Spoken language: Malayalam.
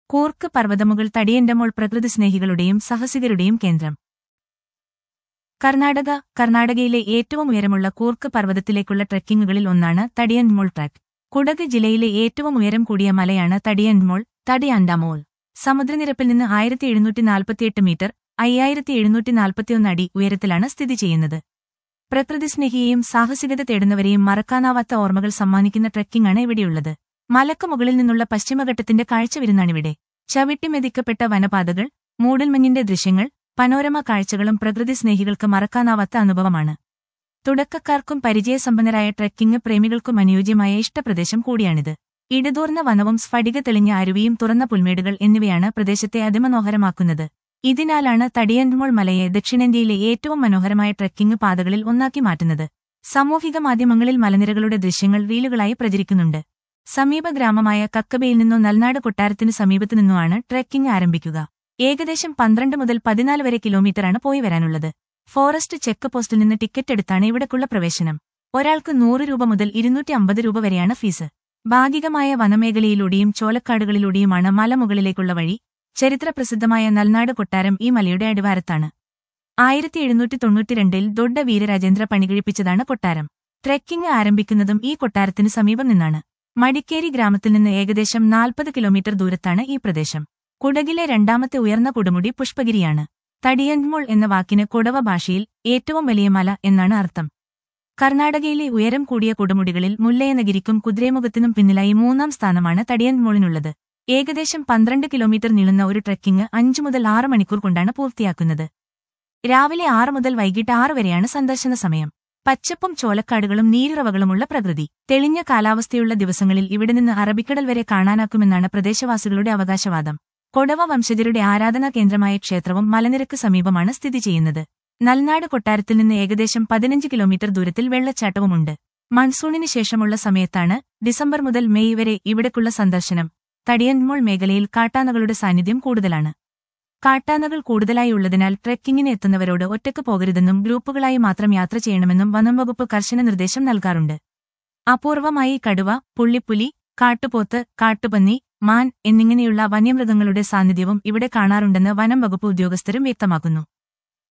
കൂർക്ക് പർവ്വതമുകൾ തടിയന്റമോൾ പ്രകൃതി സ്നേഹികളുടെയും സാഹസികരുടെയും കേന്ദ്രം കർണാടക കർണാടകയിലെ ഏറ്റവും ഉയരമുള്ള കൂർക്ക് പർവ്വതത്തിലേക്കുള്ള ട്രെക്കിങ്ങുകളിൽ ഒന്നാണ് തടിയൻമോൾ ട്രാക്ക് കുടക് ജില്ലയിലെ ഏറ്റവും ഉയരം കൂടിയ മലയാണ് തടിയൻമോൾ തടിയാൻഡാമോൾ സമുദ്രനിരപ്പിൽ നിന്ന് ആയിരത്തി എഴുന്നൂറ്റി നാൽപ്പത്തിയെട്ട് മീറ്റർ അയ്യായിരത്തി എഴുന്നൂറ്റി നാൽപ്പത്തിയൊന്ന് അടി ഉയരത്തിലാണ് സ്ഥിതി ചെയ്യുന്നത് പ്രകൃതിസ്നേഹിയെയും സാഹസികത തേടുന്നവരെയും മറക്കാനാവാത്ത ഓർമ്മകൾ സമ്മാനിക്കുന്ന ട്രെക്കിംഗാണ് ഇവിടെയുള്ളത് മലക്ക് മുകളിൽ നിന്നുള്ള പശ്ചിമഘട്ടത്തിന്റെ കാഴ്ച വിരുന്നാണിവിടെ ചവിട്ടിമെതിക്കപ്പെട്ട വനപാതകൾ മൂടൽമഞ്ഞിന്റെ ദൃശ്യങ്ങൾ പനോരമ കാഴ്ചകളും പ്രകൃതി സ്നേഹികൾക്ക് മറക്കാനാവാത്ത അനുഭവമാണ് തുടക്കക്കാർക്കും പരിചയസമ്പന്നരായ ട്രെക്കിംഗ് പ്രേമികൾക്കും അനുയോജ്യമായ ഇഷ്ടപ്രദേശം കൂടിയാണിത് ഇടതൂർന്ന വനവും സ്ഫടിക തെളിഞ്ഞ അരുവിയും തുറന്ന പുൽമേടുകൾ എന്നിവയാണ് പ്രദേശത്തെ അതിമനോഹരമാക്കുന്നത് ഇതിനാലാണ് തടിയൻമോൾ മലയെ ദക്ഷിണേന്ത്യയിലെ ഏറ്റവും മനോഹരമായ ട്രെക്കിംഗ് പാതകളിൽ ഒന്നാക്കി മാറ്റുന്നത് സാമൂഹിക മാധ്യമങ്ങളിൽ മലനിരകളുടെ ദൃശ്യങ്ങൾ റീലുകളായി പ്രചരിക്കുന്നുണ്ട് സമീപ ഗ്രാമമായ കക്കബയിൽ നിന്നോ നൽനാട് കൊട്ടാരത്തിനു സമീപത്തു നിന്നുമാണ് ട്രെക്കിംഗ് ആരംഭിക്കുക ഏകദേശം പന്ത്രണ്ട് മുതൽ പതിനാല് വരെ കിലോമീറ്ററാണ് പോയി വരാനുള്ളത് ഫോറസ്റ്റ് ചെക്ക് പോസ്റ്റിൽ നിന്ന് ടിക്കറ്റ് എടുത്താണ് ഇവിടേക്കുള്ള പ്രവേശനം ഒരാൾക്ക് നൂറ് രൂപ മുതൽ ഇരുന്നൂറ്റി അമ്പത് രൂപ വരെയാണ് ഫീസ് ഭാഗികമായ വനമേഖലയിലൂടെയും ചോലക്കാടുകളിലൂടെയുമാണ് മലമുകളിലേക്കുള്ള വഴി ചരിത്രപ്രസിദ്ധമായ നൽനാട് കൊട്ടാരം ഈ മലയുടെ അടിവാരത്താണ് ആയിരത്തി എഴുന്നൂറ്റി തൊണ്ണൂറ്റിരണ്ടിൽ ദൊഡ്ഡ വീരരാജേന്ദ്ര പണികഴിപ്പിച്ചതാണ് കൊട്ടാരം ട്രെക്കിംഗ് ആരംഭിക്കുന്നതും ഈ കൊട്ടാരത്തിന് സമീപം നിന്നാണ് മടിക്കേരി ഗ്രാമത്തിൽ നിന്ന് ഏകദേശം നാൽപ്പത് കിലോമീറ്റർ ദൂരത്താണ് ഈ പ്രദേശം കുടകിലെ രണ്ടാമത്തെ ഉയർന്ന കൊടുമുടി പുഷ്പഗിരിയാണ് തടിയൻമോൾ എന്ന വാക്കിന് കൊടവ ഭാഷയിൽ ഏറ്റവും വലിയ മല എന്നാണ് അർത്ഥം കർണാടകയിലെ ഉയരം കൂടിയ കൊടുമുടികളിൽ മുല്ലയനഗിരിക്കും കുതിരേമുഖത്തിനും പിന്നിലായി മൂന്നാം സ്ഥാനമാണ് തടിയൻമോളിനുള്ളത് ഏകദേശം പന്ത്രണ്ട് കിലോമീറ്റർ നീളുന്ന ഒരു ട്രെക്കിംഗ് അഞ്ചു മുതൽ ആറ് മണിക്കൂർ കൊണ്ടാണ് പൂർത്തിയാക്കുന്നത് രാവിലെ ആറ് മുതൽ വൈകിട്ട് ആറ് വരെയാണ് സന്ദർശന സമയം പച്ചപ്പും ചോലക്കാടുകളും നീരുറവകളുമുള്ള പ്രകൃതി തെളിഞ്ഞ കാലാവസ്ഥയുള്ള ദിവസങ്ങളിൽ ഇവിടെ നിന്ന് അറബിക്കടൽ വരെ കാണാനാക്കുമെന്നാണ് പ്രദേശവാസികളുടെ അവകാശവാദം കൊടവ വംശജരുടെ ആരാധനാ കേന്ദ്രമായ ക്ഷേത്രവും മലനിരക്ക് സമീപമാണ് സ്ഥിതി ചെയ്യുന്നത് നൽനാട് കൊട്ടാരത്തിൽ നിന്ന് ഏകദേശം പതിനഞ്ച് കിലോമീറ്റർ ദൂരത്തിൽ വെള്ളച്ചാട്ടവുമുണ്ട് മൺസൂണിന് ശേഷമുള്ള സമയത്താണ് ഡിസംബർ മുതൽ മെയ് വരെ ഇവിടേക്കുള്ള സന്ദർശനം തടിയൻമോൾ മേഖലയിൽ കാട്ടാനകളുടെ സാന്നിധ്യം കൂടുതലാണ് കാട്ടാനകൾ കൂടുതലായി ഉള്ളതിനാൽ ട്രെക്കിങ്ങിന് എത്തുന്നവരോട് ഒറ്റക്ക് പോകരുതെന്നും ഗ്രൂപ്പുകളായി മാത്രം യാത്ര ചെയ്യണമെന്നും വനം വകുപ്പ് കർശന നിർദ്ദേശം നൽകാറുണ്ട് അപൂർവമായി കടുവ പുള്ളിപ്പുലി കാട്ടുപോത്ത് കാട്ടുപന്നി മാൻ എന്നിങ്ങനെയുള്ള വന്യമൃഗങ്ങളുടെ സാന്നിധ്യവും ഇവിടെ കാണാറുണ്ടെന്ന് വനം വകുപ്പ് ഉദ്യോഗസ്ഥരും വ്യക്തമാക്കുന്നു